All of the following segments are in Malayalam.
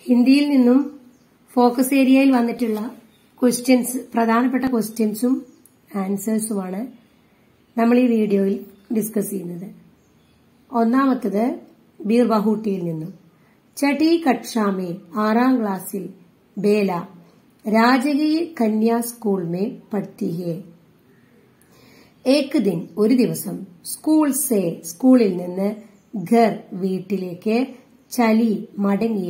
ഹിന്ദിയിൽ നിന്നും ഫോക്കസ് ഏരിയയിൽ വന്നിട്ടുള്ള ക്വസ്റ്റ്യൻസ് പ്രധാനപ്പെട്ട ക്വസ്റ്റ്യൻസും ആൻസേഴ്സുമാണ് നമ്മൾ ഈ വീഡിയോയിൽ ഡിസ്കസ് ചെയ്യുന്നത് ഒന്നാമത്തത് ബീർ ബഹൂട്ടിയിൽ നിന്നും ചടി കക്ഷാമേ ആറാം ക്ലാസ്സിൽ ബേല രാജകീയ കന്യാ സ്കൂൾ മേ പഠിത്തി ഹേ ഏക് ദിൻ ഒരു ദിവസം സ്കൂൾ സേ സ്കൂളിൽ നിന്ന് ഘർ വീട്ടിലേക്ക് ചലി മടങ്ങിയ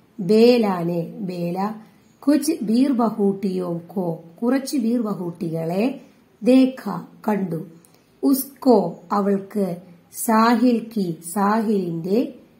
ബേലാനെ ബേല കുച്ച് ബീർ ബഹൂട്ടിയോ കോ കുറച്ച് ബീർ ബഹൂട്ടികളെ ദേഖ കണ്ടു ഉസ്കോ അവൾക്ക് സാഹിൽ കി സാഹിലിന്റെ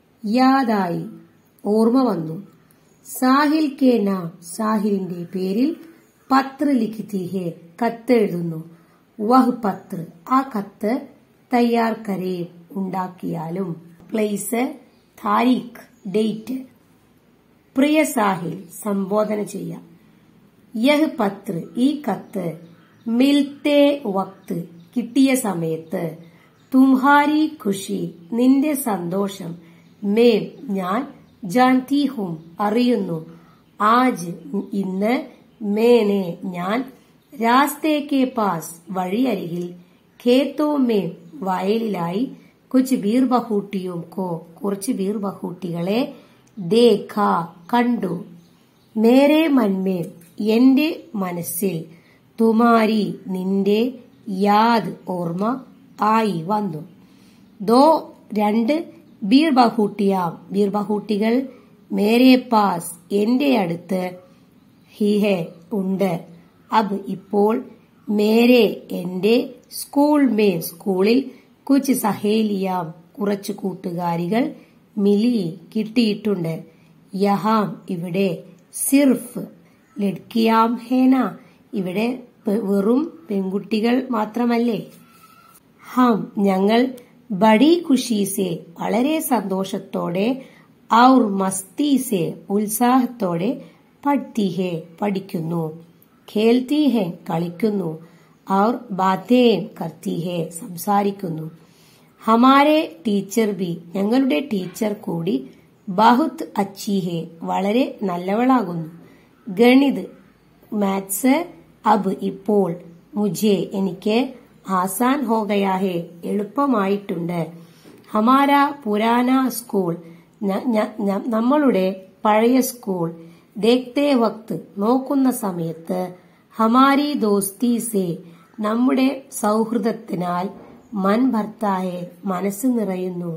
യാദായി ഓർമ്മ വന്നു സാഹിൽ കെ നാം സാഹിലിന്റെ പേരിൽ പത്ര ലിഖിതി ഹേ കത്തെഴുതുന്നു വഹ് പത്ര ആ കത്ത് തയ്യാർ കരേ ഉണ്ടാക്കിയാലും പ്ലേസ് താരീഖ് ഡേറ്റ് പ്രിയ സാഹിൽ സംബോധന ചെയ്യാം യഹ് പത്ര ഈ കത്ത് മിൽത്തെ വക്ത് കിട്ടിയ സമയത്ത് തുംഹാരി ഖുഷി നിന്റെ സന്തോഷം മേം ഞാൻ ജാൻതി ഹും അറിയുന്നു ആജ് ഇന്ന് മേനെ ഞാൻ രാസ്തേക്കെ പാസ് വഴിയരികിൽ ഖേത്തോ മേം വയലിലായി കുച്ച് ബീർ ബഹൂട്ടിയും കോ കുറച്ച് ബീർ ബഹൂട്ടികളെ ദേഖ കണ്ടു മേരെ മന്മേം എന്റെ മനസ്സിൽ തുമാരി നിന്റെ യാദ് ഓർമ്മ ആയി വന്നു ദോ രണ്ട് ബീർ ബഹൂട്ടിയാം ബീർ ബഹൂട്ടികൾ മേരെ പാസ് എന്റെ അടുത്ത് ഹിഹെ ഉണ്ട് അബ് ഇപ്പോൾ മേരെ എന്റെ സ്കൂൾ മേ സ്കൂളിൽ കുച്ച് സഹേലിയാം കുറച്ച് കൂട്ടുകാരികൾ മിലി കിട്ടിയിട്ടുണ്ട് യഹാം ഇവിടെ സിർഫ് ലഡ്കിയാം ഹേന ഇവിടെ വെറും പെൺകുട്ടികൾ മാത്രമല്ലേ ഹം ഞങ്ങൾ ബഡി ഖുഷീസെ വളരെ സന്തോഷത്തോടെ ഔർ മസ്തീസെ ഉത്സാഹത്തോടെ പഠിത്തി ഹേ പഠിക്കുന്നു ഖേൽത്തി ഹേ കളിക്കുന്നു ഔർ ബാത്തേ കർത്തി ഹേ സംസാരിക്കുന്നു ഹമാരെ ടീച്ചർ ബി ഞങ്ങളുടെ ടീച്ചർ കൂടി ബഹുത് അച്ചി ഹേ വളരെ നല്ലവളാകുന്നു ഗണിത് മാത്സ് അബ് ഇപ്പോൾ മുജെ എനിക്ക് ആസാൻ ഹോ ഗയാ ഹേ എളുപ്പമായിട്ടുണ്ട് ഹമാര പുരാന സ്കൂൾ നമ്മളുടെ പഴയ സ്കൂൾ ദേഖ്തേ വക്ത് നോക്കുന്ന സമയത്ത് ഹമാരി ദോസ്തി സേ നമ്മുടെ സൗഹൃദത്തിനാൽ മൻ ഭർത്തായെ മനസ്സ് നിറയുന്നു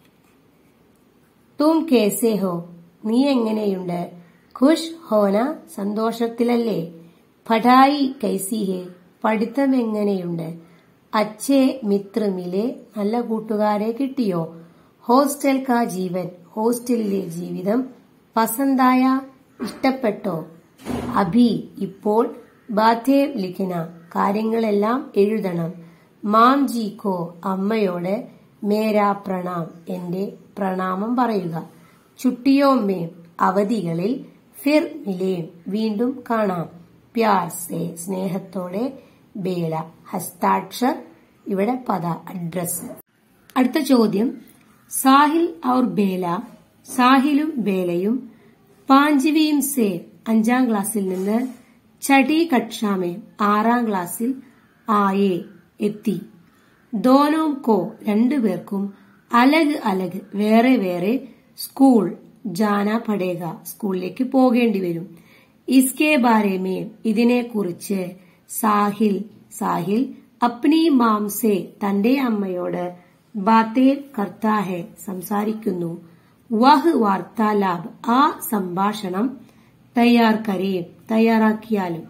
തും കേസേ ഹോ നീ എങ്ങനെയുണ്ട് ഖുഷ് ഹോന സന്തോഷത്തിലല്ലേ പഠായി കൈസി ഹേ പഠിത്തം എങ്ങനെയുണ്ട് അച്ഛേ മിത്ര മിലെ നല്ല കൂട്ടുകാരെ കിട്ടിയോ ഹോസ്റ്റൽ കാ ജീവൻ ഹോസ്റ്റലിലെ ജീവിതം പസന്തായ ഇഷ്ടപ്പെട്ടോ അഭി ഇപ്പോൾ ബാധേവ് ലിഖന കാര്യങ്ങളെല്ലാം എഴുതണം മാം ജീക്കോ അമ്മയോട് മേരാ പ്രണാം എന്റെ പ്രണാമം പറയുക ചുട്ടിയോമ്മേ അവധികളിൽ ഫിർ മിലേം വീണ്ടും കാണാം പ്യാർ സേ സ്നേഹത്തോടെ ബേല ഹസ്താക്ഷർ ഇവിടെ പദ അഡ്രസ് അടുത്ത ചോദ്യം സാഹിൽ ഔർ ബേല സാഹിലും ബേലയും പാഞ്ചിവിയും സേ അഞ്ചാം ക്ലാസ്സിൽ നിന്ന് ചടി കക്ഷാമേ ആറാം ക്ലാസ്സിൽ ആയേ എത്തി ദോനോം കോ രണ്ടുപേർക്കും അലഗ് അലഗ് വേറെ വേറെ സ്കൂൾ ജാന പടേക സ്കൂളിലേക്ക് പോകേണ്ടി വരും ഇസ്കെ ബാരേമേ ഇതിനെക്കുറിച്ച് സാഹിൽ സാഹിൽ അപ്നി മാംസെ തന്റെ അമ്മയോട് ബാത്തേ കർത്താഹെ സംസാരിക്കുന്നു വഹ് വാർത്താലാബ് ആ സംഭാഷണം തയ്യാർ കരയും തയ്യാറാക്കിയാലും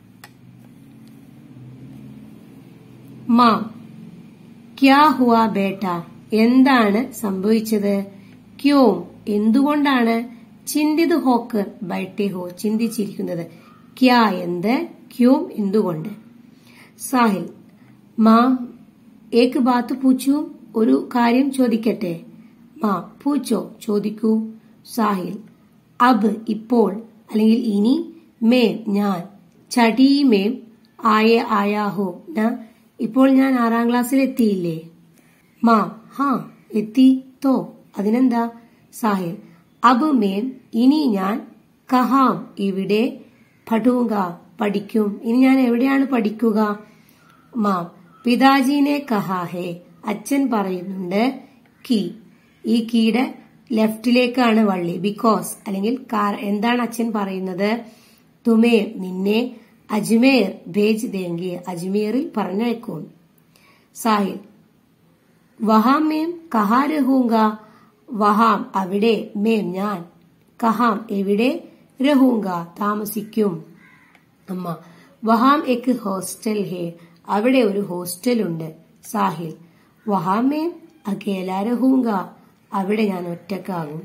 മാം ക്യാ ഹുവ ബേട്ട എന്താണ് സംഭവിച്ചത് ക്യോം എന്തുകൊണ്ടാണ് ചിന്തിത് ഹോക്കർ ബൈട്ടെ ഹോ ചിന്തിച്ചിരിക്കുന്നത് ക്യാ എന്ത് ക്യോം എന്തുകൊണ്ട് സാഹിൽ മാം ഏക്ക് ബാത്ത് പൂച്ചു ഒരു കാര്യം ചോദിക്കട്ടെ മാ പൂച്ചോ ചോദിക്കൂ സാഹിൽ അബ് ഇപ്പോൾ അല്ലെങ്കിൽ ഇനി മേം ഞാൻ ചടിമേം ആയ ആയാഹോ ന ഇപ്പോൾ ഞാൻ ആറാം ക്ലാസ്സിൽ എത്തിയില്ലേ മാ ഹാ എത്തി തോ അതിനെന്താ സാഹിൽ അബ് മേം ഇനി ഞാൻ കഹാം ഇവിടെ പഠൂങ്ക പഠിക്കും ഇനി ഞാൻ എവിടെയാണ് പഠിക്കുക മാം പിതാജീനെ കഹാ ഹേ അച്ഛൻ പറയുന്നുണ്ട് കി ഈ കീയുടെ ലെഫ്റ്റിലേക്കാണ് വള്ളി ബിക്കോസ് അല്ലെങ്കിൽ എന്താണ് അച്ഛൻ പറയുന്നത് തുമേ നിന്നെ അജ്മേർ ഭേജ് ദേങ്കി അജ്മീറിൽ പറഞ്ഞയക്കും സാഹിൽ വഹാം മേം കഹാ രഹൂങ്ക വഹാം അവിടെ മേം ഞാൻ കഹാം എവിടെ രഹൂങ്ക താമസിക്കും അമ്മ വഹാം എക്ക് ഹോസ്റ്റൽ ഹേ അവിടെ ഒരു ഹോസ്റ്റൽ ഉണ്ട് സാഹിൽ വഹാം മേം അകേല രഹൂങ്ക അവിടെ ഞാൻ ഒറ്റക്കാകും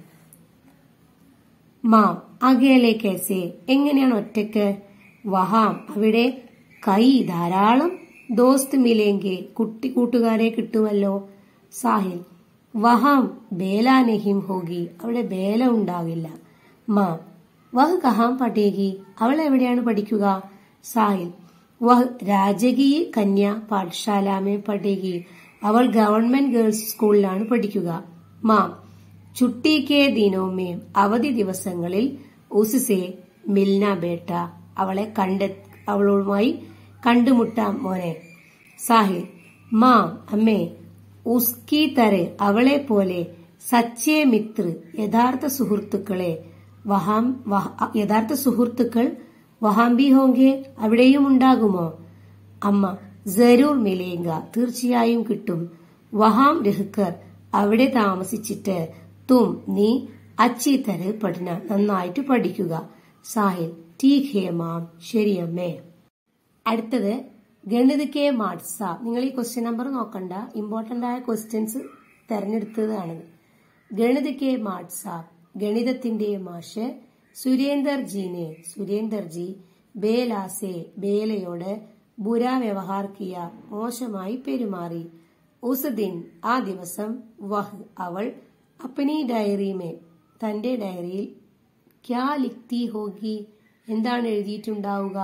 മാം അകേലെ കേസെ എങ്ങനെയാണ് ഒറ്റക്ക് വഹാം അവിടെ കൈ ധാരാളം ദോസ്ത് മിലേങ്കെ കുട്ടി കൂട്ടുകാരെ കിട്ടുമല്ലോ സാഹിൽ വഹാം ബേല നെഹിം ഹോഗി അവിടെ ബേല ഉണ്ടാകില്ല മാം വഹ് കഹാം പഠേകി അവൾ എവിടെയാണ് പഠിക്കുക സാഹിൽ വഹ് രാജകീയ കന്യ പാഠശാലാമേ പഠേകി അവൾ ഗവൺമെന്റ് ഗേൾസ് സ്കൂളിലാണ് പഠിക്കുക മാം ചുട്ടി കെ ദിനോമേ അവധി ദിവസങ്ങളിൽ ഉസ്സെ മിൽന ബേട്ട അവളെ കണ്ട അവളുമായി കണ്ടുമുട്ടാം മോനെ സാഹിൽ മാം അമ്മേ ഉസ്കി തരെ അവളെ പോലെ സച്ചേ മിത്ര യഥാർത്ഥ സുഹൃത്തുക്കളെ വഹാം യഥാർത്ഥ സുഹൃത്തുക്കൾ വഹാംബി ഹോങ്കെ അവിടെയും ഉണ്ടാകുമോ അമ്മ ജരൂർ മിലേങ്ക തീർച്ചയായും കിട്ടും വഹാം രഹ്കർ അവിടെ താമസിച്ചിട്ട് തും നീ അച്ചി തര പഠന നന്നായിട്ട് പഠിക്കുക സാഹിൽ ടീക് ഹേ മാം ശരിയമ്മേ അടുത്തത് ഗണിത കെ മാട്സ നിങ്ങൾ ഈ ക്വസ്റ്റ്യൻ നമ്പർ നോക്കണ്ട ഇമ്പോർട്ടന്റ് ആയ ക്വസ്റ്റ്യൻസ് തെരഞ്ഞെടുത്തതാണ് ഗണിത കെ മാട്സ ഗണിതത്തിന്റെ മാഷ് സുരേന്ദർ ജീനെ സുരേന്ദർ ജി ബേലാസെ ബേലയോട് ബുര വ്യവഹാർ കിയ മോശമായി പെരുമാറി ഉസ് ദിൻ ആ ദിവസം വഹ് അവൾ അപ്പനി ഡയറിമേ തന്റെ ഡയറിയിൽ ക്യാ ലിഖ്തി ഹോഗി എന്താണ് എഴുതിയിട്ടുണ്ടാവുക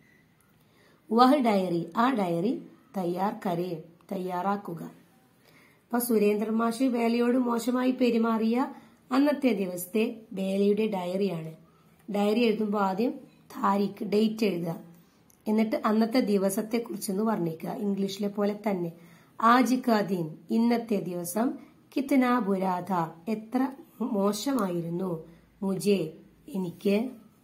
വഹ് ഡയറി ആ ഡയറി തയ്യാർ കരേ തയ്യാറാക്കുക അപ്പൊ സുരേന്ദ്രൻ മാഷ് ബേലയോട് മോശമായി പെരുമാറിയ അന്നത്തെ ദിവസത്തെ ബേലയുടെ ഡയറിയാണ് ഡയറി എഴുതുമ്പോൾ ആദ്യം താരിഖ് ഡേറ്റ് എഴുതുക എന്നിട്ട് അന്നത്തെ ദിവസത്തെ കുറിച്ചൊന്ന് വർണ്ണിക്കുക ഇംഗ്ലീഷിലെ പോലെ തന്നെ ആജ് കാ ദിൻ ഇന്നത്തെ ദിവസം കിത്തന ബുരാധ എത്ര മോശമായിരുന്നു മുജെ എനിക്ക്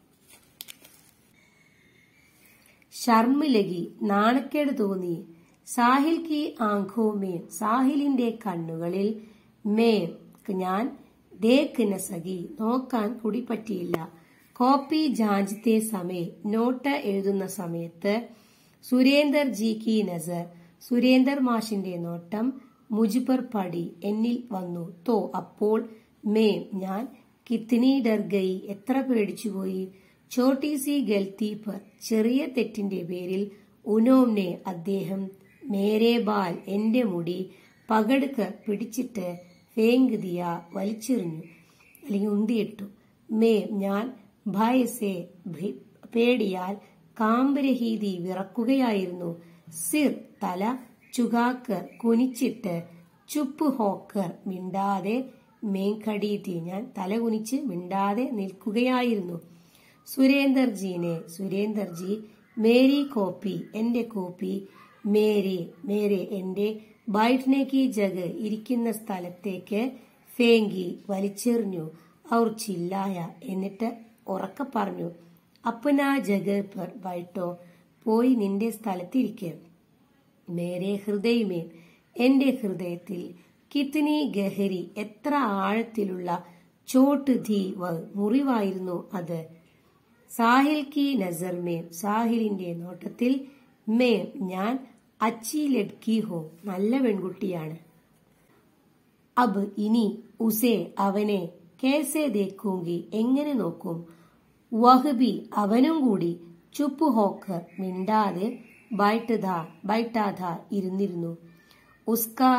ഷർമ്മ ലഗി നാണക്കേട് തോന്നി സാഹിൽ കി ആംഖോ മേ സാഹിലിന്റെ കണ്ണുകളിൽ മേ ഞാൻ ദേക്ക് നസകി നോക്കാൻ കൂടി പറ്റിയില്ല കോപ്പി ജാഞ്ചത്തെ സമയ നോട്ട് എഴുതുന്ന സമയത്ത് സുരേന്ദർ ജി കി നസർ സുരേന്ദർ മാഷിന്റെ നോട്ടം മുജിബർ പടി എന്നിൽ വന്നു തോ അപ്പോൾ മേ ഞാൻ കിത്നി ഡർ ഗയി എത്ര പേടിച്ചുപോയി ചോട്ടി സി ഗൽത്തി പർ ചെറിയ തെറ്റിന്റെ പേരിൽ ഉനോംനെ അദ്ദേഹം മേരെ ബാൽ എന്റെ മുടി പകടുക്ക് പിടിച്ചിട്ട് ഫേങ്ക് ദിയ വലിച്ചെറിഞ്ഞു അല്ലെങ്കിൽ ഉന്തിയിട്ടു മേ ഞാൻ ഭയസെ പേടിയാൽ കാമ്പരഹീതി വിറക്കുകയായിരുന്നു സിർ തല ചുഗാക്കർ കുനിച്ചിട്ട് ചുപ്പ് ഹോക്കർ മിണ്ടാതെ മേങ്കടീതി ഞാൻ തല കുനിച്ച് മിണ്ടാതെ നിൽക്കുകയായിരുന്നു സുരേന്ദർജീനെ സുരേന്ദർജി മേരി കോപ്പി എന്റെ കോപ്പി മേരെ മേരെ എന്റെ ബൈഠ്നേക്ക് ജഗ് ഇരിക്കുന്ന സ്ഥലത്തേക്ക് ഫേങ്കി വലിച്ചെറിഞ്ഞു അവർ ചില്ലായ എന്നിട്ട് ഉറക്കെ പറഞ്ഞു അപ്പന ജഗ് പർ ബൈട്ടോ പോയി നിന്റെ സ്ഥലത്തിരിക്കുക മേരെ ഹൃദയമേ എന്റെ ഹൃദയത്തിൽ കിത്നി ഗഹരി എത്ര ആഴത്തിലുള്ള ചോട്ട് ധീ വ മുറിവായിരുന്നു അത് സാഹിൽ കി നസർ മേം സാഹിലിന്റെ നോട്ടത്തിൽ മേം ഞാൻ അച്ചി ലഡ്കി ഹോ നല്ല പെൺകുട്ടിയാണ് അബ് ഇനി ഉസേ അവനെ കേസെ ദേക്കൂങ്കി എങ്ങനെ നോക്കും വഹബി അവനും കൂടി ചുപ്പ് ഹോക്കർ മിണ്ടാതെ ബൈട്ടധാ ബൈട്ടാധാ ഇരുന്നിരുന്നു ഉസ്കാ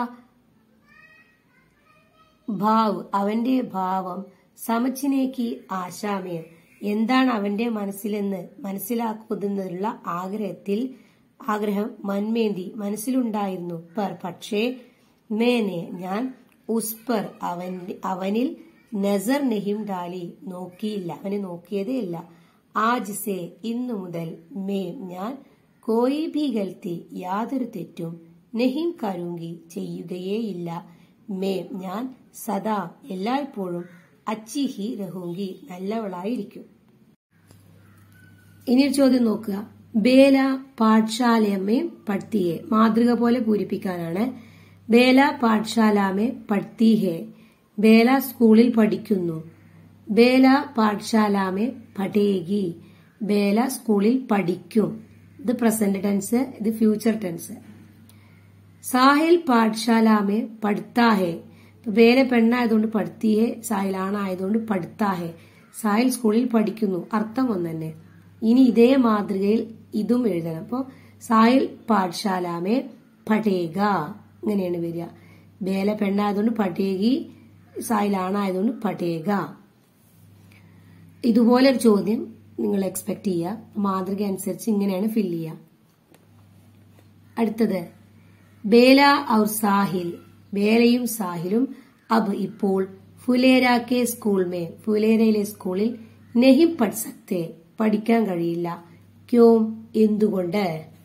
ഭാവ് അവന്റെ ഭാവം സമച്ചിനേക്ക് ആശാമയം എന്താണ് അവന്റെ മനസ്സിലെന്ന് മനസ്സിലാക്കുന്നതിനുള്ള ആഗ്രഹത്തിൽ ആഗ്രഹം മന്മേന്തി മനസ്സിലുണ്ടായിരുന്നു പർ പക്ഷേ മേനെ ഞാൻ ഉസ്പർ അവൻ അവനിൽ നസർ നെഹിം ഡാലി നോക്കിയില്ല അവനെ നോക്കിയതേ ഇല്ല ആജ് സേ ഇന്നു മുതൽ മേ ഞാൻ കോയി ഭി ഗൽത്തി യാതൊരു തെറ്റും നെഹിം കരുങ്കി ചെയ്യുകയേയില്ല മേ ഞാൻ സദാ എല്ലായ്പ്പോഴും അച്ചി ഹി രഹൂങ്കി നല്ലവളായിരിക്കും ഇനിയൊരു ചോദ്യം നോക്കുക ബേല പാഠശാലയമ്മേ പഠിത്തിയെ മാതൃക പോലെ പൂരിപ്പിക്കാനാണ് ബേല പാഠശാലാമേ പഠിത്തി ഹേ ബേല സ്കൂളിൽ പഠിക്കുന്നു ബേല പാഠശാലാമേ പഠേകി ബേല സ്കൂളിൽ പഠിക്കും ഇത് പ്രസന്റ് ടെൻസ് ഇത് ഫ്യൂച്ചർ ടെൻസ് സാഹിൽ പാഠശാലാമേ പഠിത്താഹേ ബേല പെണ്ണായതുകൊണ്ട് പഠിത്തിയേ സാഹിൽ ആണായതുകൊണ്ട് പഠിത്താഹേ സാഹിൽ സ്കൂളിൽ പഠിക്കുന്നു അർത്ഥം ഒന്ന് തന്നെ ഇനി ഇതേ മാതൃകയിൽ ഇതും എഴുതണം അപ്പോ സാഹിൽ പാഠശാലാമേ പഠേക ഇങ്ങനെയാണ് വരിക ബേല പെണ്ണായതുകൊണ്ട് പഠേകി സാഹിൽ ആണായതുകൊണ്ട് പഠേക ഇതുപോലെ ഒരു ചോദ്യം നിങ്ങൾ എക്സ്പെക്ട് ചെയ്യുക മാതൃക അനുസരിച്ച് ഇങ്ങനെയാണ് ഫില്ല് ചെയ്യുക അടുത്തത് ബേല ഔർ സാഹിൽ ബേലയും സാഹിലും അബ് ഇപ്പോൾ ഫുലേര കെ സ്കൂൾ മേ ഫുലേരയിലെ സ്കൂളിൽ നെഹി പഠ് സക്തേ പഠിക്കാൻ കഴിയില്ല ക്യോം എന്തുകൊണ്ട്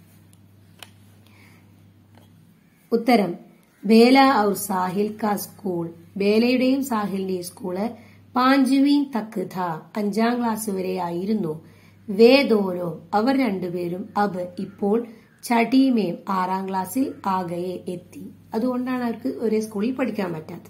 ഉത്തരം ബേല ഔർ സാഹിൽ കാ സ്കൂൾ ബേലയുടെയും സാഹിലിന്റെയും സ്കൂള് പാഞ്ചുവീൻ തക്ക് ഥ അഞ്ചാം ക്ലാസ് വരെ ആയിരുന്നു വേ ദോനോ അവർ രണ്ടുപേരും അബ് ഇപ്പോൾ ചടിമേം ആറാം ക്ലാസ്സിൽ ആകയെ എത്തി അതുകൊണ്ടാണ് അവർക്ക് ഒരേ സ്കൂളിൽ പഠിക്കാൻ പറ്റാത്തത്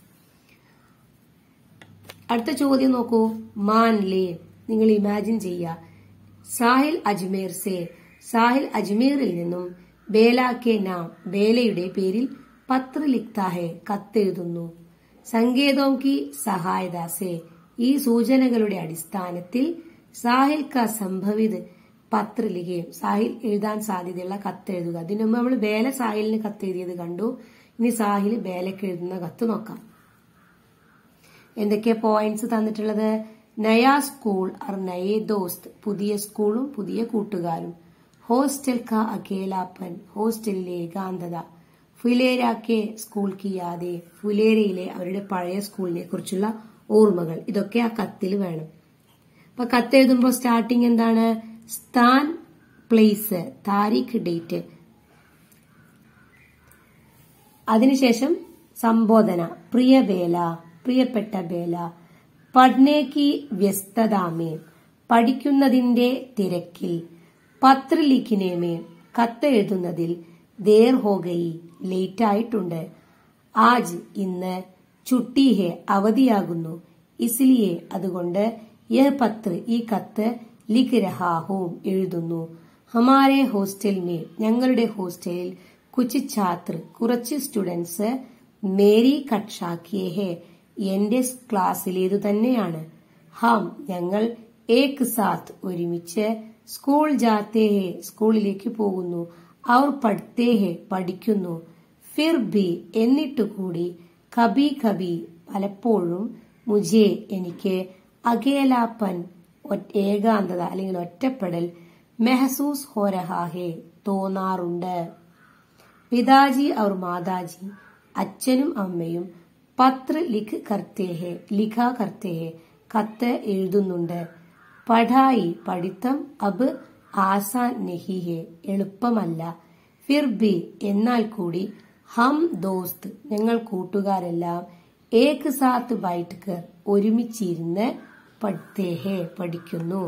അടുത്ത ചോദ്യം നോക്കൂ മാൻ ലേ നിങ്ങൾ ഇമാജിൻ ചെയ്യുക സാഹിൽ അജ്മീർ സേ സാഹിൽ അജ്മീറിൽ നിന്നും ബേല കെ നാം ബേലയുടെ പേരിൽ പത്ര ലിഖ്താഹെ കത്തെഴുതുന്നു സങ്കേതവും കി സഹായത സേ ഈ സൂചനകളുടെ അടിസ്ഥാനത്തിൽ സാഹിൽ ക സംഭവിത് പത്ര ലിഖയും സാഹിൽ എഴുതാൻ സാധ്യതയുള്ള കത്ത് എഴുതുക അതിനു മുമ്പ് നമ്മൾ ബേല സാഹിലിന് കത്ത് എഴുതിയത് കണ്ടു ഇനി സാഹിൽ ബേലക്ക് എഴുതുന്ന കത്ത് നോക്കാം എന്തൊക്കെ പോയിന്റ്സ് തന്നിട്ടുള്ളത് നയാ സ്കൂൾ അർ നയേ ദോസ്ത് പുതിയ സ്കൂളും പുതിയ കൂട്ടുകാരും ഹോസ്റ്റൽ കാ അകേലാപ്പൻ ഹോസ്റ്റലിലെ ഏകാന്തത ഫുലേര കെ സ്കൂൾ കി യാദേ ഫുലേരയിലെ അവരുടെ പഴയ സ്കൂളിനെ കുറിച്ചുള്ള ഓർമ്മകൾ ഇതൊക്കെ ആ കത്തിൽ വേണം അപ്പൊ കത്ത് എഴുതുമ്പോൾ സ്റ്റാർട്ടിങ് എന്താണ് സ്ഥാൻ പ്ലേസ് താരീഖ് ഡേറ്റ് അതിനുശേഷം സംബോധന പ്രിയ ബേല പ്രിയപ്പെട്ട ബേല പഠനേക്ക് വ്യസ്തതാമേ പഠിക്കുന്നതിന്റെ തിരക്കിൽ പത്രലിഖിനേമേ കത്ത് എഴുതുന്നതിൽ ദേർ ഹോഗയി ലേറ്റ് ആയിട്ടുണ്ട് ആജ് ഇന്ന് ചുട്ടി ഹെ അവധിയാകുന്നു ഇസ്ലിയെ അതുകൊണ്ട് യഹ് പത്ര ഈ കത്ത് ലിഖ് രഹാഹോം എഴുതുന്നു ഹമാരെ ഹോസ്റ്റൽ മേ ഞങ്ങളുടെ ഹോസ്റ്റലിൽ കുച്ച് ഛാത്ര കുറച്ച് സ്റ്റുഡൻസ് മേരി കക്ഷാക്കിയെ ഹെ എന്റെ ക്ലാസ്സിലേതു തന്നെയാണ് ഹം ഞങ്ങൾ ഏക് സാത്ത് ഒരുമിച്ച് സ്കൂൾ ജാത്തേ ഹെ സ്കൂളിലേക്ക് പോകുന്നു അവർ പഠിത്തേ ഹെ പഠിക്കുന്നു ഫിർ ബി എന്നിട്ടു കൂടി കബി കബി പലപ്പോഴും മുജെ എനിക്ക് അകേലാപ്പൻ ഏകാന്തത അല്ലെങ്കിൽ ഒറ്റപ്പെടൽ മെഹസൂസ് ഹോ രഹാഹെ തോന്നാറുണ്ട് പിതാജി അവർ മാതാജി അച്ഛനും അമ്മയും പത്ര ലിഖ് കർത്തേഹെ ലിഖ കർത്തേഹെ കത്ത് എഴുതുന്നുണ്ട് പഠായി പഠിത്തം അബ് ആസാൻ നെഹിഹെ എളുപ്പമല്ല ഫിർ ബി എന്നാൽ കൂടി ഹം ദോസ്ത് ഞങ്ങൾ കൂട്ടുകാരെല്ലാം ഏക് സാത്ത് ബൈഠ്കർ ഒരുമിച്ചിരുന്ന് പഠിത്തേഹെ പഠിക്കുന്നു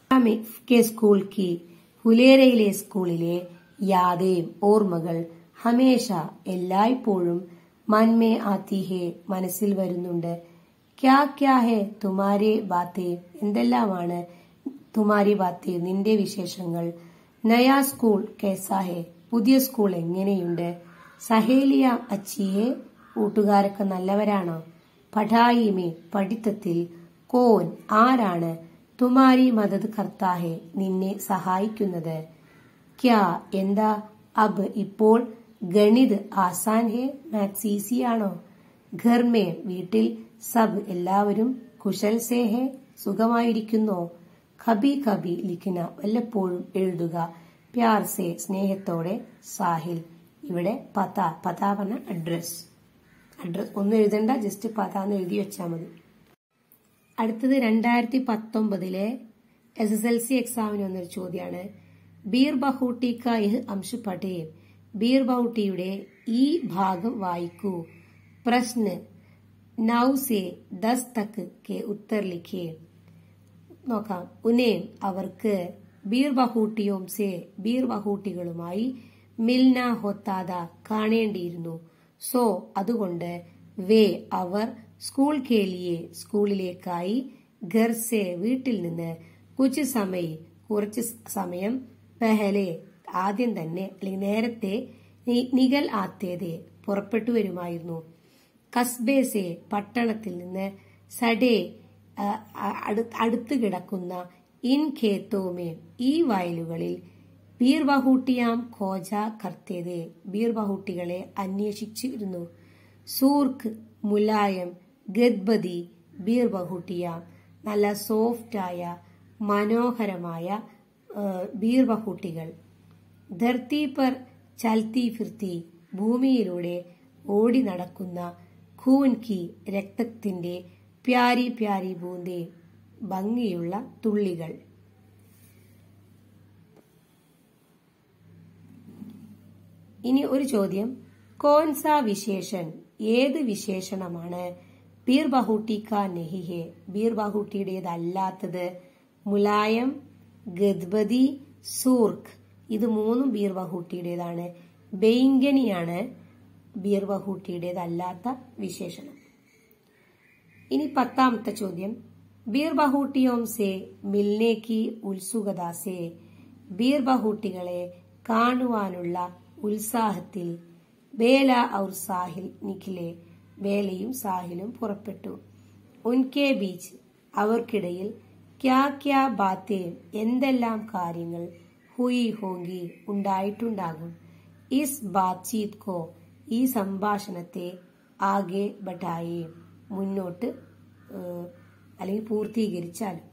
കെ സ്കൂൾ കി ഹുലേരയിലെ സ്കൂളിലെ യാതേം ഓർമ്മകൾ ഹമേഷ എല്ലായ്പ്പോഴും മൻമേ ആത്തി ഹേ മനസ്സിൽ വരുന്നുണ്ട് ക്യാ ക്യാ ഹേ തുമാരെ ബാത്തേ എന്തെല്ലാമാണ് തുമാരി ബാത്തേ നിന്റെ വിശേഷങ്ങൾ നയാ സ്കൂൾ കേസാ ഹേ പുതിയ സ്കൂൾ എങ്ങനെയുണ്ട് സഹേലിയ അച്ചിയെ കൂട്ടുകാരൊക്കെ നല്ലവരാണോ പഠായിമേ പഠിത്തത്തിൽ കോൻ ആരാണ് തുമാരി മദത് കർത്താഹെ നിന്നെ സഹായിക്കുന്നത് ക്യാ എന്താ അബ് ഇപ്പോൾ ഗണിത് ആസാൻ ഹേ മാത്സ് ഈസി ആണോ ഘർമേ വീട്ടിൽ സബ് എല്ലാവരും കുശൽ സേ ഹേ സുഖമായിരിക്കുന്നോ കബി കബി ലിഖിന വല്ലപ്പോഴും എഴുതുക പ്യാർ സേ സ്നേഹത്തോടെ സാഹിൽ ഇവിടെ പത പത പറഞ്ഞ അഡ്രസ് അഡ്രസ് ഒന്നും എഴുതണ്ട ജസ്റ്റ് പത എന്ന് എഴുതി വെച്ചാൽ മതി അടുത്തത് രണ്ടായിരത്തി പത്തൊമ്പതിലെ എസ് എസ് എൽ സി എക്സാമിന് വന്നൊരു ചോദ്യമാണ് ബീർ ബഹൂട്ടി കാ യഹ് അംശ് പഠേ ബീർ ബഹൂട്ടിയുടെ ഈ ഭാഗം വായിക്കൂ പ്രശ്ന നൗ സെ ദസ് തക് കെ ഉത്തർ ലിഖേ നോക്കാം ഉനേം അവർക്ക് ബീർ ബഹൂട്ടിയോം സെ ബീർ ബഹൂട്ടികളുമായി മിൽന ഹൊത്താത കാണേണ്ടിയിരുന്നു സോ അതുകൊണ്ട് വേ അവർ സ്കൂൾ കേലിയെ സ്കൂളിലേക്കായി ഗർസെ വീട്ടിൽ നിന്ന് കുച്ച് സമയ കുറച്ച് സമയം പെഹലെ ആദ്യം തന്നെ അല്ലെങ്കിൽ നേരത്തെ നി- നിഗൽ ആത്തേതെ പുറപ്പെട്ടു വരുമായിരുന്നു കസ്ബേസെ പട്ടണത്തിൽ നിന്ന് സഡേ ആ, ആ, അടു- അടുത്ത് കിടക്കുന്ന ഇൻ ഖേത്തോമേ ഈ വയലുകളിൽ ബീർബഹൂട്ടിയാം ഖോജ കർത്തേതെ ബീർബഹൂട്ടികളെ അന്വേഷിച്ചിരുന്നു സൂർക്ക് മുലായം ഗദ്ബതി ബീർബഹൂട്ടിയാം നല്ല സോഫ്റ്റായ മനോഹരമായ ആ, ബീർബഹൂട്ടികൾ ധർത്തി പർ ചൽത്തി ഫിർത്തി ഭൂമിയിലൂടെ ഓടി നടക്കുന്ന ഖൂൻ കി രക്തത്തിന്റെ പ്യാരി പ്യാരി ബൂന്തേ ഭംഗിയുള്ള തുള്ളികൾ ഇനി ഒരു ചോദ്യം കോൻസ വിശേഷൻ ഏത് വിശേഷണമാണ് ബീർ ബഹൂട്ടി കാ നെഹിഹെ ബീർ ബഹൂട്ടിയുടേതല്ലാത്തത് മുലായം ഗദ്ബതി സൂർക്ക് ഇത് മൂന്നും ബീർ ബഹൂട്ടിയുടേതാണ് ബെയിങ്കനിയാണ് ബീർ ബഹൂട്ടിയുടേതല്ലാത്ത വിശേഷണം ഇനി പത്താമത്തെ ചോദ്യം ബീർ ബഹൂട്ടിയോം സെ മിൽനേക്ക് ഉത്സുകത സെ ബീർ ബഹൂട്ടികളെ കാണുവാനുള്ള ഉത്സാഹത്തിൽ ബേല ഔർ സാഹിൽ നിഖിലെ ബേലയും സാഹിലും പുറപ്പെട്ടു ഉൻകെ ബീച്ച് അവർക്കിടയിൽ ക്യാ ക്യാ ബാത്തേ എന്തെല്ലാം കാര്യങ്ങൾ ഹുയി ഹോങ്കി ഉണ്ടായിട്ടുണ്ടാകും ഇസ് ബാത്ചീത് കോ ഈ സംഭാഷണത്തെ ആകെ ബഠായേ മുന്നോട്ട് ഏഹ്, അല്ലെങ്കിൽ പൂർത്തീകരിച്ചാലും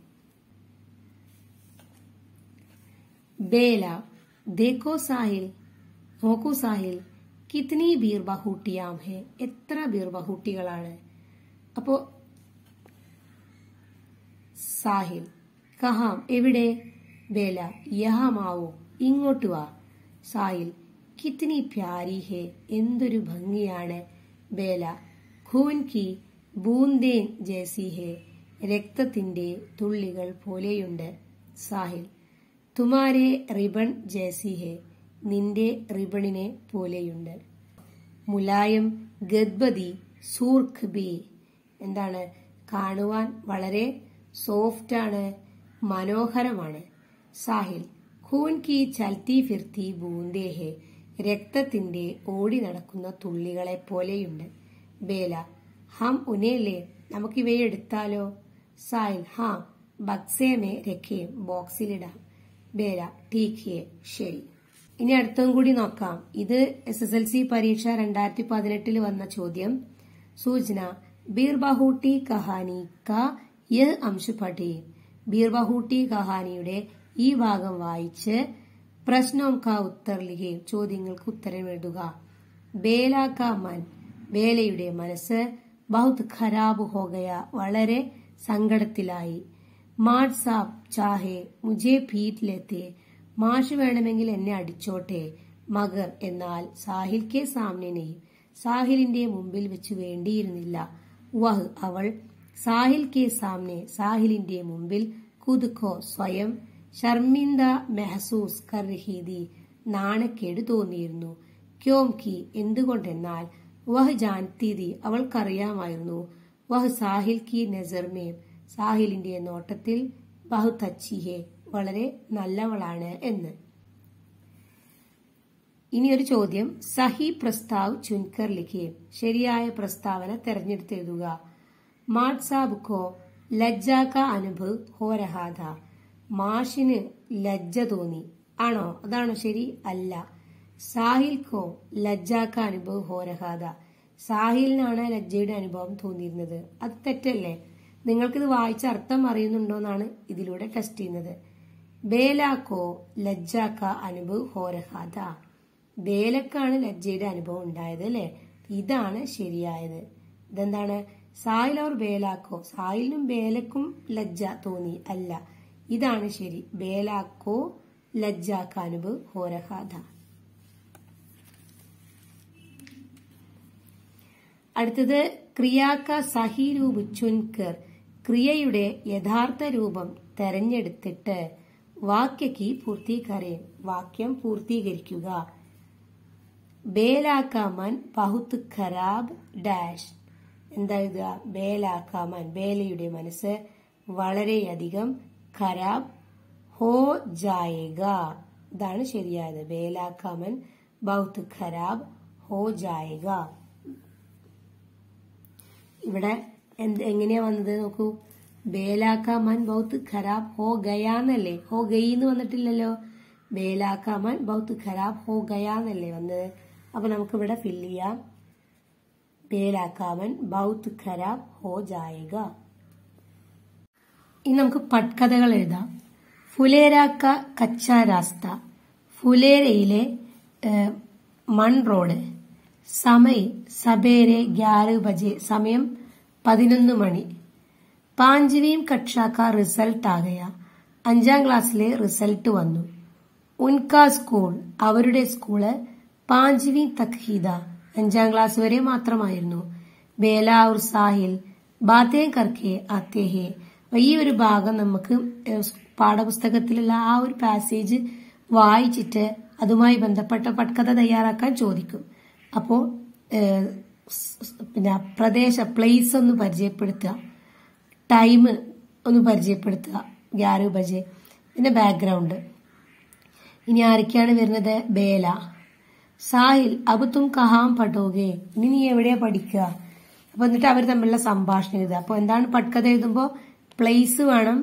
ബേല ദേക്കോ സാഹിൽ നോക്കൂ സാഹിൽ കിത്നി ബീർ ബഹൂട്ടിയാം ഹെ എത്ര ബീർ ബഹൂട്ടികളാണ് അപ്പോ സാഹിൽ കഹാം എവിടെ ബേല യഹമാവോ ഇങ്ങോട്ട് വാ സാഹിൽ കിത്നി പ്യാരി ഹെ എന്തൊരു ഭംഗിയാണ് ബേല ഖൂൻ കി ബൂന്തേൻ ജേസി ഹെ രക്തത്തിന്റെ തുള്ളികൾ പോലെയുണ്ട് സാഹിൽ തുമാരെ റിബൺ ജേസി ഹെ നിന്റെ റിബണിനെ പോലെയുണ്ട് മുലായം ഗദ്ബതി സൂർക്ക് ബി എന്താണ് കാണുവാൻ വളരെ സോഫ്റ്റ് ആണ് മനോഹരമാണ് സാഹിൽ ഖൂൻ കി ചൽത്തി ഫിർത്തി ബൂന്തേഹെ രക്തത്തിന്റെ ഓടി നടക്കുന്ന തുള്ളികളെ പോലെയുണ്ട് ബേല ഹം ഉനേലെ നമുക്കിവയെ എടുത്താലോ സാഹിൽ ഹാ ബക്സേമേ രഖേ ബോക്സിലിടാം ബേല ടീഖേ ശരി ഇനി അടുത്തതും കൂടി നോക്കാം ഇത് എസ് എസ് എൽ സി പരീക്ഷ രണ്ടായിരത്തി പതിനെട്ടിൽ വന്ന ചോദ്യം സൂചന ബീർബഹൂട്ടി കഹാനി ക യഹ് അംശ് പഠേ ബീർബഹൂട്ടി കഹാനിയുടെ ഈ ഭാഗം വായിച്ച് പ്രശ്നവും കാ ഉത്തർ ലിഹേ ചോദ്യങ്ങൾക്ക് ഉത്തരം എഴുതുക ബേല കാ മൻ ബേലയുടെ മനസ്സ് ബഹുത് ഖരാബ് ഹോഗയ വളരെ സങ്കടത്തിലായി മാഡ് സാബ് ചാഹെ മുജെ ഭീത് ലെത്തെ മാഷ് വേണമെങ്കിൽ എന്നെ അടിച്ചോട്ടെ മഗർ എന്നാൽ സാഹിൽ കെ സാമ്നെ സാഹിലിന്റെ മുമ്പിൽ വെച്ച് വേണ്ടിയിരുന്നില്ല വഹ് അവൾ സാഹിൽ കെ സാമ്നെ സാഹിലിന്റെ മുമ്പിൽ കുതുക്കോ സ്വയം ഷർമിന്ദ മെഹസൂസ് കർ രഹീതി നാണക്കേട് തോന്നിയിരുന്നു ക്യോം കി എന്തുകൊണ്ടെന്നാൽ വഹ് ജാൻതീതി അവൾക്കറിയാമായിരുന്നു വഹ് സാഹിൽ കി നസർമേ സാഹിലിന്റെ നോട്ടത്തിൽ ബഹുത് അച്ചിഹെ വളരെ നല്ലവളാണ് എന്ന് ഇനി ഒരു ചോദ്യം സഹി പ്രസ്താവ് ചുൻകർ ലിഖേ ശരിയായ പ്രസ്താവന തെരഞ്ഞെടുത്തെഴുതുക മാഡ് സാബ് കോ ലജ്ജ കാ അനുഭവ് ഹോ രഹാഥ മാഷിന് ലജ്ജ തോന്നി ആണോ അതാണോ ശരി അല്ല സാഹിൽ കോ ലജ്ജ കാ അനുഭവ് ഹോ രഹാഥ സാഹിലിനാണ് ലജ്ജയുടെ അനുഭവം തോന്നിയിരുന്നത് അത് തെറ്റല്ലേ നിങ്ങൾക്കിത് വായിച്ച അർത്ഥം അറിയുന്നുണ്ടോ എന്നാണ് ഇതിലൂടെ ടെസ്റ്റ് ചെയ്യുന്നത് ബേലാക്കോ ലജ്ജാക്ക അനുഭവ് ഹോരഹാദ ബേലക്കാണ് ലജ്ജയുടെ അനുഭവം ഉണ്ടായത് അല്ലെ ഇതാണ് ശരിയായത് ഇതെന്താണ് സാഹിൽ और ബേലാക്കോ സാഹിലിനും ബേലക്കും ലജ്ജ തോന്നി അല്ല ഇതാണ് ശരി ബേലാക്കോ ലജ്ജ का अनुभव हो रहा था അടുത്തത് ക്രിയാക്ക സഹി രൂപ് ചുൻകർ ക്രിയയുടെ യഥാർത്ഥ രൂപം തെരഞ്ഞെടുത്തിട്ട് വാക്യക്ക് പൂർത്തീകരേ വാക്യം പൂർത്തീകരിക്കുക ബേലാക്കാമൻ ബഹുത്ത് ഖരാബ് ഡാഷ് എന്താ എഴുതുക ബേലാക്കാമൻ ബേലയുടെ മനസ്സ് വളരെയധികം ഖരാബ് ഹോ ജായേഗ ഇതാണ് ശരിയായത് ബേലാക്കാമൻ ബഹുത്ത് ഖരാബ് ഹോ ജായേഗ ഇവിടെ എന്ത് എങ്ങനെയാ വന്നത് നോക്കൂ ബേലാക്ക മൻ ബൗത്ത് ഖരാബ് ഹോ ഗയാന്നല്ലേ ഹോ ഗയി എന്ന് വന്നിട്ടില്ലല്ലോ ബേലാക്ക മൻ ബൗത്ത് ഖരാബ് ഹോ ഗയാന്നല്ലേ വന്നത് അപ്പൊ നമുക്ക് ഇവിടെ ഫില്ല് ചെയ്യാം ബേലാക്കാമൻ ബൗത്ത് ഖരാബ് ഹോ ജായേഗ ഇനി നമുക്ക് പട്കഥകൾ എഴുതാം ഫുലേരാക്ക കച്ച രാസ്ത ഫുലേരയിലെ ഏഹ്, മൺ റോഡ് സമയ് സബേരെ ഗ്യാറ് ബജെ സമയം പതിനൊന്ന് മണി പാഞ്ചവീം കക്ഷാക്ക റിസൾട്ട് ആകയ അഞ്ചാം ക്ലാസ്സിലെ റിസൾട്ട് വന്നു ഉൻകാ സ്കൂൾ അവരുടെ സ്കൂള് പാഞ്ചവീം തഖീദ അഞ്ചാം ക്ലാസ് വരെ മാത്രമായിരുന്നു ബേല ഔർ സാഹിൽ ബാത്തേ കർക്കെ ആത്തേ ഹേ അപ്പൊ ഈ ഒരു ഭാഗം നമുക്ക് ഏഹ്, പാഠപുസ്തകത്തിലുള്ള ആ ഒരു പാസേജ് വായിച്ചിട്ട് അതുമായി ബന്ധപ്പെട്ട പട്കഥ തയ്യാറാക്കാൻ ചോദിക്കും അപ്പോ ഏഹ്, സ് പിന്നെ പ്രദേശ പ്ലേസ് ഒന്ന് പരിചയപ്പെടുത്തുക ടൈം ഒന്ന് പരിചയപ്പെടുത്തുക ഗ്യാറ് ബജെ പിന്നെ ബാക്ക്ഗ്രൗണ്ട് ഇനി ആരൊക്കെയാണ് വരുന്നത് ബേല സാഹിൽ അബ് തും കഹാം പഠോകെ ഇനി നീ എവിടെയാ പഠിക്കുക അപ്പൊ എന്നിട്ട് അവർ തമ്മിലുള്ള സംഭാഷണം എഴുതുക അപ്പൊ എന്താണ് പട്കഥ എഴുതുമ്പോ പ്ലേസ് വേണം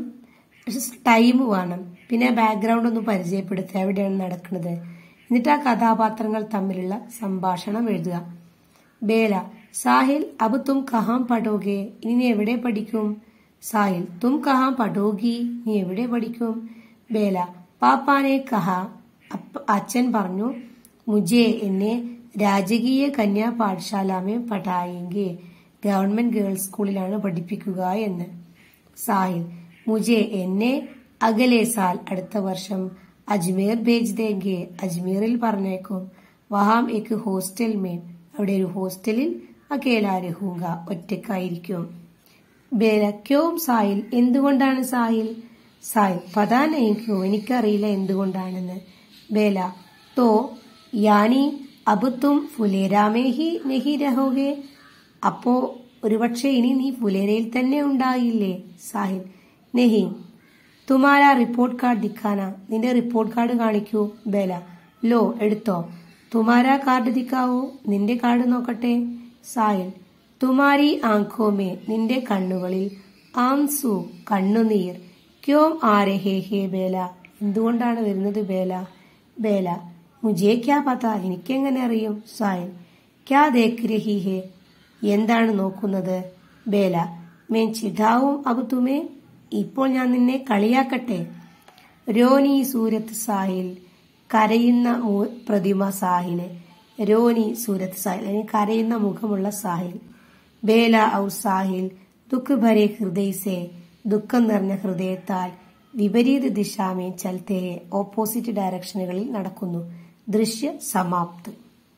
ടൈം വേണം പിന്നെ ബാക്ക്ഗ്രൗണ്ട് ഒന്ന് പരിചയപ്പെടുത്തുക എവിടെയാണ് നടക്കുന്നത് എന്നിട്ട് ആ കഥാപാത്രങ്ങൾ തമ്മിലുള്ള സംഭാഷണം എഴുതുക ബേല സാഹിൽ അബ് തും കഹാം പഠോകെ ഇനി നീ എവിടെ പഠിക്കും സാഹിൽ തും കഹാം പഠോഗി നീ എവിടെ പഠിക്കും ബേല പാപ്പാനെ കഹ അപ്പ- അച്ഛൻ പറഞ്ഞു മുജെ എന്നെ രാജകീയ കന്യാ പാഠശാലാമേ പഠായെങ്കിൽ ഗവൺമെന്റ് ഗേൾസ് സ്കൂളിലാണ് പഠിപ്പിക്കുക എന്ന് സാഹിൽ മുജെ എന്നെ അകലെ സാൽ അടുത്ത വർഷം അജ്മീർ ഭേജ് ദേങ്കെ അജ്മീറിൽ പറഞ്ഞേക്കും വഹാം എക്ക് ഹോസ്റ്റൽ മേ അവിടെ ഒരു ഹോസ്റ്റലിൽ അകേല രഹൂങ്ക ഒറ്റക്കായിരിക്കും ബേല ക്യോം സാഹിൽ എന്തുകൊണ്ടാണ് സാഹിൽ സാഹിൽ പതാ നയിക്കോ എനിക്കറിയില്ല എന്തുകൊണ്ടാണെന്ന് ബേല തോ യാനി അബ് തും ഫുലേരാമേ ഹി നെഹി രഹോഗെ അപ്പോ ഒരുപക്ഷെ ഇനി നീ ഫുലേരയിൽ തന്നെ ഉണ്ടായില്ലേ സാഹിൽ നെഹി തുമാര റിപ്പോർട്ട് കാർഡ് ദിഖാന നിന്റെ റിപ്പോർട്ട് കാർഡ് കാണിക്കൂ ബേല ലോ എടുത്തോ തുമാര കാർഡ് ദിക്കാവോ നിന്റെ കാർഡ് നോക്കട്ടെ സാഹിൽ തുമാരി ആംഖോമേ നിന്റെ കണ്ണുകളിൽ ആംസു കണ്ണുനീർ ക്യോം ആരഹേ ഹേ ബേല എന്തുകൊണ്ടാണ് വരുന്നത് ബേല ബേല മുജേ ക്യാ പത എനിക്കെങ്ങനെ അറിയും സാഹിൽ ക്യാ ദേഖ് രഹി ഹേ എന്താണ് നോക്കുന്നത് ബേല മേൻ ചിഠാവും അബ് തുമേ ഇപ്പോൾ ഞാൻ നിന്നെ കളിയാക്കട്ടെ രോനി സൂരത്ത് സാഹിൽ കരയുന്ന മു- പ്രതിമ സാഹില് രോനി സൂരത്ത് സാഹിൽ അല്ലെങ്കിൽ കരയുന്ന മുഖമുള്ള സാഹിൽ ബേല ഔ സാഹിൽ ദുഃഖ ഭരെ ഹൃദയസെ ദുഃഖം നിറഞ്ഞ ഹൃദയത്താൽ വിപരീത ദിശാമേ ചലത്തെ ഓപ്പോസിറ്റ് ഡയറക്ഷനുകളിൽ നടക്കുന്നു ദൃശ്യ സമാപ്ത്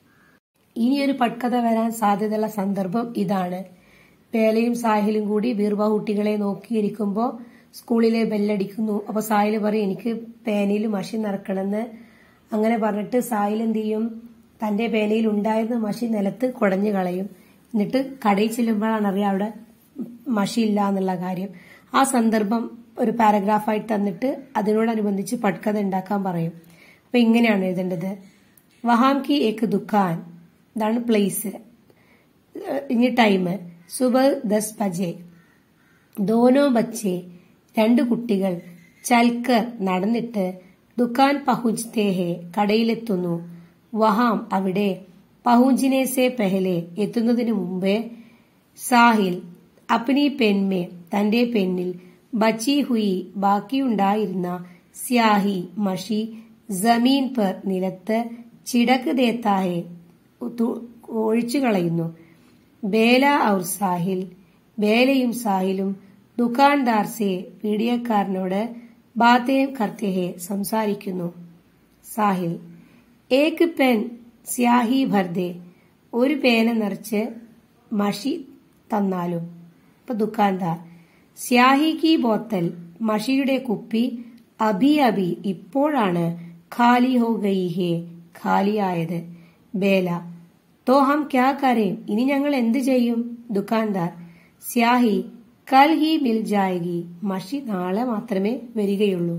ഇനിയൊരു പട്കഥ വരാൻ സാധ്യതയുള്ള സന്ദർഭം ഇതാണ് പേലയും സാഹിലും കൂടി ബീർബ കുട്ടികളെ നോക്കിയിരിക്കുമ്പോൾ സ്കൂളിലെ ബെല്ലടിക്കുന്നു അപ്പൊ സാഹിൽ പറയും എനിക്ക് പേനയിൽ മഷി നിറക്കണമെന്ന് അങ്ങനെ പറഞ്ഞിട്ട് സാഹിൽ എന്ത് ചെയ്യും തന്റെ പേനയിൽ ഉണ്ടായിരുന്ന മഷി നിലത്ത് കുടഞ്ഞു കളയും എന്നിട്ട് കടയിൽ ചെല്ലുമ്പോഴാണ് അറിയാം അവിടെ മഷി ഇല്ല എന്നുള്ള കാര്യം ആ സന്ദർഭം ഒരു പാരഗ്രാഫായിട്ട് തന്നിട്ട് അതിനോടനുബന്ധിച്ച് പട്കഥ ഉണ്ടാക്കാൻ പറയും അപ്പൊ ഇങ്ങനെയാണ് എഴുതേണ്ടത് വഹാം കി ഏക്ക് ദുഃഖാൻ ഇതാണ് പ്ലേസ് ഇനി ടൈം സുബഹ് ദസ് ബജെ ദോനോ ബച്ചെ രണ്ട് കുട്ടികൾ ചൽക്കർ നടന്നിട്ട് ദുക്കാൻ പഹുജ്തേ ഹെ കടയിലെത്തുന്നു വഹാം അവിടെ പഹുഞ്ചിനെ സെ പെഹലെ എത്തുന്നതിന് മുമ്പേ സാഹിൽ അപ്നി പെൺമേ തന്റെ പെണ്ണിൽ ബച്ചി ഹുയി ബാക്കിയുണ്ടായിരുന്ന സ്യാഹി മഷി ജമീൻ പർ നിലത്ത് ചിടക്ക് ദേത്താഹെ ഒഴിച്ചു കളയുന്നു ബേല ഔർ സാഹിൽ ബേലയും സാഹിലും ദുക്കാൻദാർ സെ പീഡിയക്കാരനോട് ബാത്തേം കർത്തേഹെ സംസാരിക്കുന്നു സാഹിൽ ഏക് പെൻ സ്യാഹി ഭർദേ ഒരു പേന നിറച്ച് മഷി തന്നാലും ഇപ്പൊ ദുക്കാൻദാർ സ്യാഹി കി ബോത്തൽ മഷിയുടെ കുപ്പി അഭി അഭി ഇപ്പോഴാണ് ഖാലി ഹോ ഗയി ഹേ ഖാലിയായത് ബേല തോ ഹം ക്യാ കരേം ഇനി ഞങ്ങൾ എന്ത് ചെയ്യും ദുക്കാൻദാർ സ്യാഹി കൽ ഹി മിൽ ജായകി മഷി നാളെ മാത്രമേ വരികയുള്ളൂ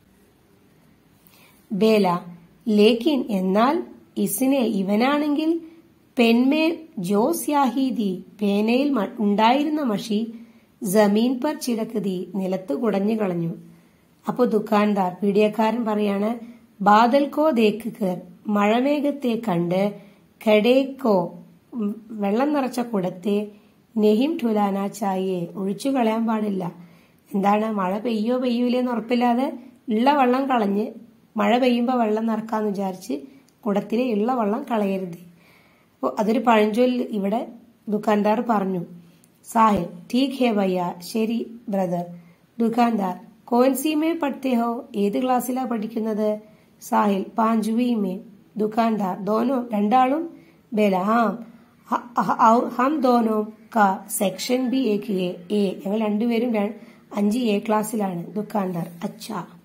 ബേല ലേക്കിൻ എന്നാൽ ഇസിനെ ഇവനാണെങ്കിൽ പെൻമേ ജോ സ്യാഹീതി പേനയിൽ ഉണ്ടായിരുന്ന മഷി ജമീൻ പർ ചിടക്കുതി നിലത്ത് കുടഞ്ഞു കളഞ്ഞു അപ്പൊ ദുക്കാൻദാർ പീഡിയക്കാരൻ പറയാണ് ബാദൽക്കോ ദേക്ക് കർ മഴമേഘത്തെ കണ്ട് കടേക്കോ വെള്ളം നിറച്ച കുടത്തെ നെഹിം ഠുലാന ചായയെ ഒഴിച്ചു കളയാൻ പാടില്ല എന്താണ് മഴ പെയ്യോ പെയ്യൂലെന്ന് ഉറപ്പില്ലാതെ ഉള്ള വെള്ളം കളഞ്ഞ് മഴ പെയ്യുമ്പോൾ വെള്ളം നിറക്കാന്ന് വിചാരിച്ച് കുടത്തിലെ ഉള്ള വെള്ളം കളയരുത് അപ്പോൾ അതൊരു പഴഞ്ചൊല്ല് ഇവിടെ ദുക്കാൻദാർ പറഞ്ഞു സാഹിബ് ടീക് ഹേ ഭയ്യ ശരി ബ്രദർ ദുക്കാൻദാർ കോൻസിമേ പഠിത്തേ ഹോ ഏത് ക്ലാസ്സിലാ പഠിക്കുന്നത് സാഹിൽ പാഞ്ചുവിമേ ദുക്കാൻദാർ ദോനോ രണ്ടാളും ബേല ഹാം ഹം ദോനോ കാ സെക്ഷൻ ബി എ ഞങ്ങൾ രണ്ടുപേരും അഞ്ച് എ ക്ലാസ്സിലാണ് ദുക്കാൻദാർ അച്ഛാ